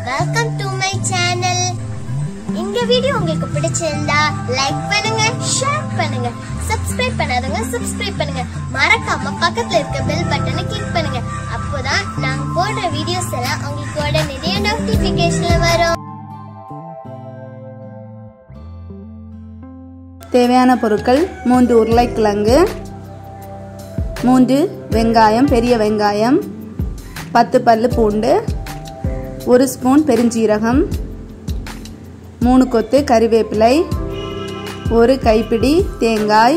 welcome to my channel இந்த video உங்களுக்கு பிடிச்சிருந்தா லைக் பண்ணுங்க ஷேர் பண்ணுங்க சப்ஸ்கிரைப் பண்ணாதவங்க சப்ஸ்கிரைப் பண்ணுங்க மறக்காம பக்கத்துல இருக்க பெல் பட்டனை கிளிக் பண்ணுங்க அப்போதான் நாங்க போடுற வீடியோஸ் எல்லாம் உங்களுக்கு உடனடியே நோட்டிபிகேஷன்ல வரும் தேவையான பொருட்கள் மூன்று உருளைக்கிழங்கு மூன்று வெங்காயம் பெரிய வெங்காயம் பத்து பல்லு பூண்டு ஒரு ஸ்பூன் பெருஞ்சீரகம் மூணு கொத்து கறிவேப்பிலை ஒரு கைப்பிடி தேங்காய்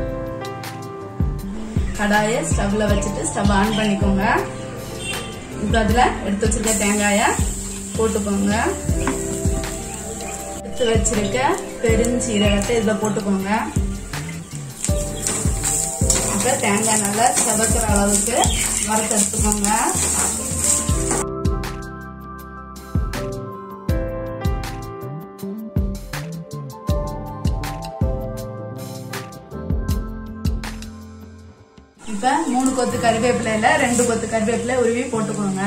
கடாயை ஸ்டவ்ல வச்சுட்டு ஸ்டவ் ஆன் பண்ணிக்கோங்க இப்போ அதில் எடுத்து வச்சிருக்க தேங்காயை போட்டுக்கோங்க எடுத்து வச்சிருக்க பெருஞ்சீரகத்தை இதில் போட்டுக்கோங்க இப்போ தேங்காய் நல்லா செவக்கிற அளவுக்கு வறுத்தெடுத்துக்கோங்க இப்ப மூணு கொத்து கறிவேப்பிலையில ரெண்டு கொத்து கறிவேப்பிலை உருவி போட்டுக்கோங்க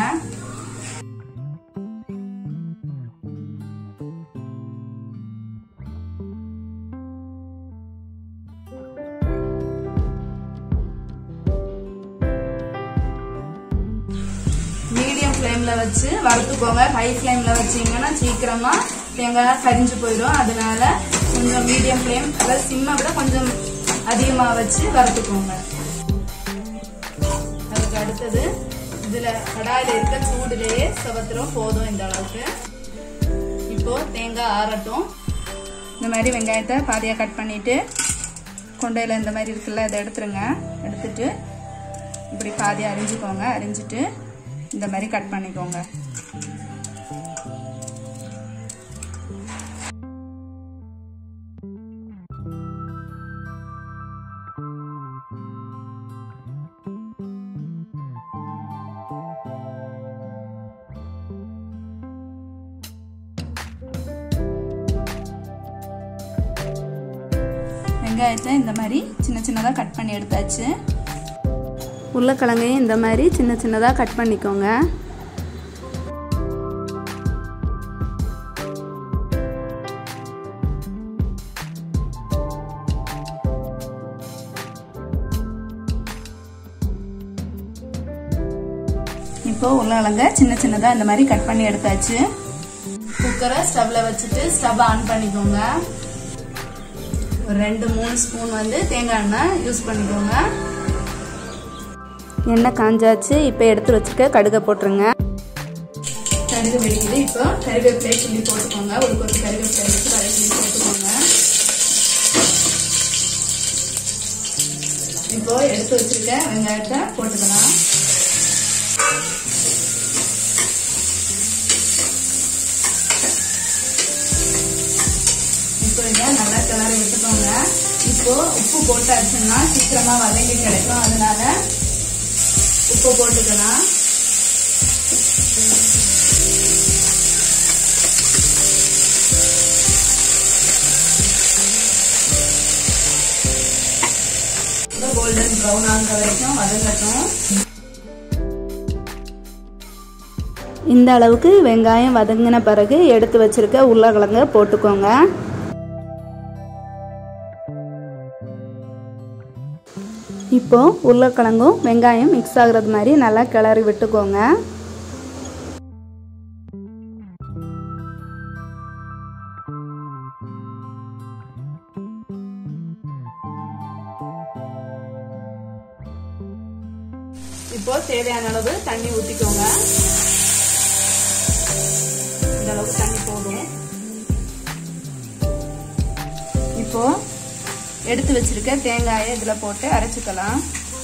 மீடியம் ஃப்ளேம்ல வச்சு வறுத்துக்கோங்க ஹை ஃப்ளேம்ல வச்சீங்கன்னா சீக்கிரமா தேங்காய் கரிஞ்சு போயிடும் அதனால கொஞ்சம் மீடியம் ஃப்ளேம் அதாவது சிம்மை விட கொஞ்சம் அதிகமா வச்சு வறுத்துக்கோங்க அதுக்கு அடுத்தது இதுல கடாயில இருக்க சூடுலயே செவத்துரும் போதும் இந்த அளவுக்கு இப்போ தேங்காய் ஆறட்டும் இந்த மாதிரி வெங்காயத்தை பாதியா கட் பண்ணிட்டு கொண்டையில இந்த மாதிரி இருக்குல்ல இதை எடுத்துருங்க எடுத்துட்டு இப்படி பாதி அரிஞ்சுக்கோங்க அரிஞ்சிட்டு இந்த மாதிரி கட் பண்ணிக்கோங்க வெங்காயத்தை இந்த மாதிரி சின்ன சின்னதாக கட் பண்ணி எடுத்தாச்சு உருளைக்கிழங்கையும் இந்த மாதிரி சின்ன சின்னதாக கட் பண்ணிக்கோங்க இப்போ உருளைக்கிழங்க சின்ன சின்னதாக இந்த மாதிரி கட் பண்ணி எடுத்தாச்சு குக்கரை ஸ்டவ்ல வச்சுட்டு ஸ்டவ் ஆன் பண்ணிக்கோங்க ஒரு ரெண்டு மூணு ஸ்பூன் வந்து தேங்காய் எண்ணெய் யூஸ் பண்ணிக்கோங்க எண்ணெய் காஞ்சாச்சு இப்போ எடுத்து வச்சுருக்க கடுகை போட்டுருங்க கடுகு வெடிக்குது இப்போ கருவேப்பிலை கிள்ளி போட்டுக்கோங்க ஒரு கொத்து கருவேப்பிலை வச்சு அதை கிள்ளி போட்டுக்கோங்க இப்போ எடுத்து வச்சிருக்க வெங்காயத்தை போட்டுக்கலாம் இப்போ இதை நல்லா கிளறி விட்டுக்கோங்க இப்போ உப்பு போட்டாச்சுன்னா சீக்கிரமா வதங்கி கிடைக்கும் அதனால உப்பு போட்டுக்கலாம் கோல்டன் ப்ரௌன் ஆகிற வரைக்கும் வதங்கட்டும் இந்த அளவுக்கு வெங்காயம் வதங்கின பிறகு எடுத்து வச்சிருக்க உருளைக்கிழங்க போட்டுக்கோங்க இப்போ உருளைக்கிழங்கும் வெங்காயம் மிக்ஸ் ஆகுறது மாதிரி நல்லா கிளறி விட்டுக்கோங்க இப்போ தேவையான அளவு தண்ணி ஊற்றிக்கோங்க இந்த அளவுக்கு தண்ணி போதும் இப்போ எடுத்து வச்சிருக்க தேங்காயை இதுல போட்டு அரைச்சுக்கலாம்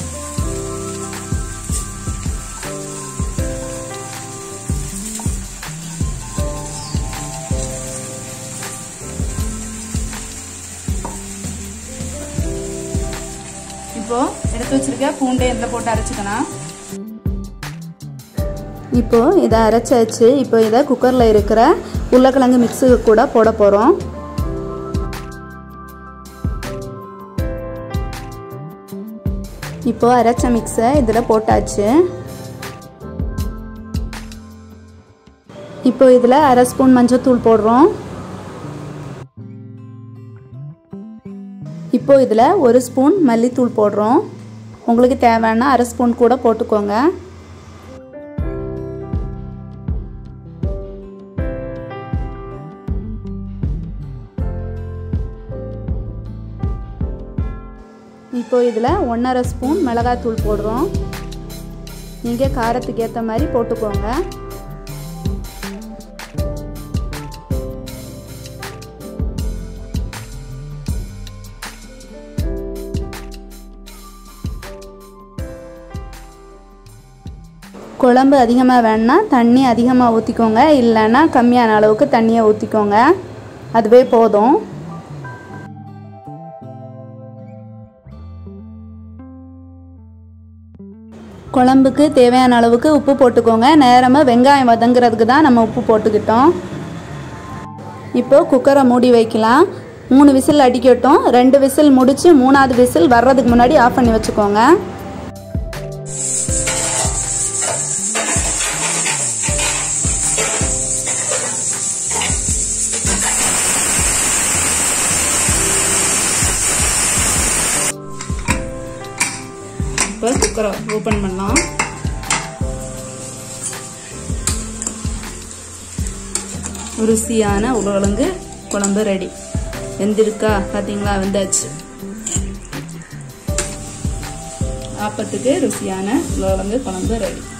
இப்போ எடுத்து வச்சிருக்க பூண்டை இதில் போட்டு அரைச்சிக்கலாம் இப்போ இதை அரைச்சாச்சு இப்போ இதை குக்கரில் இருக்கிற உருளைக்கிழங்கு மிக்ஸுக்கு கூட போட போகிறோம் இப்போ அரைச்ச மிக்ஸை இதில் போட்டாச்சு இப்போ இதில் அரை ஸ்பூன் மஞ்சத்தூள் போடுறோம் இப்போ இதில் ஒரு ஸ்பூன் மல்லித்தூள் போடுறோம் உங்களுக்கு தேவைன்னா அரை ஸ்பூன் கூட போட்டுக்கோங்க இப்போ இதில் ஒன்றரை ஸ்பூன் மிளகாத்தூள் போடுறோம் நீங்கள் காரத்துக்கு ஏற்ற மாதிரி போட்டுக்கோங்க குழம்பு அதிகமாக வேணுன்னா தண்ணி அதிகமாக ஊற்றிக்கோங்க இல்லைன்னா கம்மியான அளவுக்கு தண்ணியை ஊற்றிக்கோங்க அதுவே போதும் குழம்புக்கு தேவையான அளவுக்கு உப்பு போட்டுக்கோங்க நேரமாக வெங்காயம் வதங்குறதுக்கு தான் நம்ம உப்பு போட்டுக்கிட்டோம் இப்போ குக்கரை மூடி வைக்கலாம் மூணு விசில் அடிக்கட்டும் ரெண்டு விசில் முடித்து மூணாவது விசில் வர்றதுக்கு முன்னாடி ஆஃப் பண்ணி வச்சுக்கோங்க இப்போ குக்கரை ஓப்பன் பண்ணலாம் ருசியான உருளைக்கிழங்கு குழம்பு ரெடி வெந்திருக்கா பார்த்தீங்களா வெந்தாச்சு ஆப்பத்துக்கு ருசியான உருளைக்கிழங்கு குழம்பு ரெடி